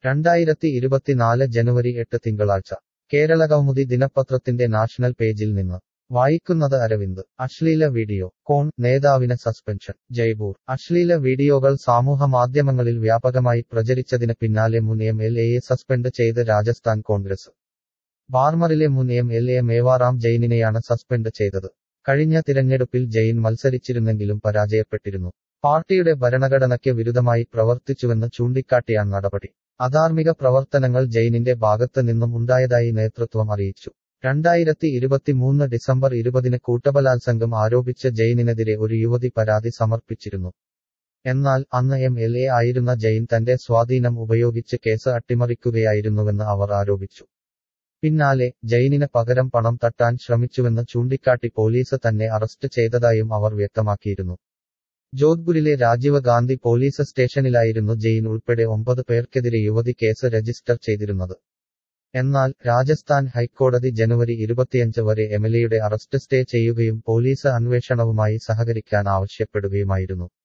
രണ്ടായിരത്തി ഇരുപത്തിനാല് ജനുവരി എട്ട് തിങ്കളാഴ്ച കേരളകൗമുദി ദിനപത്രത്തിന്റെ നാഷണൽ പേജിൽ നിന്ന് വായിക്കുന്നത് അരവിന്ദ് അശ്ലീല വീഡിയോ കോൺ നേതാവിന് സസ്പെൻഷൻ ജയ്പൂർ അശ്ലീല വീഡിയോകൾ സമൂഹ മാധ്യമങ്ങളിൽ വ്യാപകമായി പ്രചരിച്ചതിന് പിന്നാലെ മുൻ എം എൽ എയെ സസ്പെൻഡ് ചെയ്ത് രാജസ്ഥാൻ കോൺഗ്രസ് ബാർമറിലെ മുൻ എം എൽ എ മേവാറാം ജെയിനിനെയാണ് സസ്പെൻഡ് ചെയ്തത് കഴിഞ്ഞ തിരഞ്ഞെടുപ്പിൽ ജെയിൻ മത്സരിച്ചിരുന്നെങ്കിലും പരാജയപ്പെട്ടിരുന്നു പാർട്ടിയുടെ ഭരണഘടനയ്ക്ക് വിരുദ്ധമായി പ്രവർത്തിച്ചുവെന്ന് ചൂണ്ടിക്കാട്ടിയാണ് നടപടി അധാർമിക പ്രവർത്തനങ്ങൾ ജെയിനിന്റെ ഭാഗത്ത് നിന്നും ഉണ്ടായതായി നേതൃത്വം അറിയിച്ചു രണ്ടായിരത്തി ഇരുപത്തിമൂന്ന് ഡിസംബർ ഇരുപതിന് കൂട്ടബലാത്സംഗം ആരോപിച്ച ജെയിനിനെതിരെ ഒരു യുവതി പരാതി സമർപ്പിച്ചിരുന്നു എന്നാൽ അന്ന് എം എൽ എ ആയിരുന്ന ജെയിൻ തന്റെ സ്വാധീനം ഉപയോഗിച്ച് കേസ് അട്ടിമറിക്കുകയായിരുന്നുവെന്ന് അവർ ആരോപിച്ചു പിന്നാലെ ജെയിനിന് പകരം പണം തട്ടാൻ ശ്രമിച്ചുവെന്ന് ചൂണ്ടിക്കാട്ടി പോലീസ് തന്നെ അറസ്റ്റ് ചെയ്തതായും അവർ വ്യക്തമാക്കിയിരുന്നു ജോധ്പൂരിലെ രാജീവ് ഗാന്ധി പോലീസ് സ്റ്റേഷനിലായിരുന്നു ജെയിൻ ഉൾപ്പെടെ ഒമ്പത് പേർക്കെതിരെ യുവതി കേസ് രജിസ്റ്റർ ചെയ്തിരുന്നത് എന്നാൽ രാജസ്ഥാൻ ഹൈക്കോടതി ജനുവരി ഇരുപത്തിയഞ്ച് വരെ എംഎൽഎയുടെ അറസ്റ്റ് സ്റ്റേ ചെയ്യുകയും പോലീസ് അന്വേഷണവുമായി സഹകരിക്കാൻ ആവശ്യപ്പെടുകയുമായിരുന്നു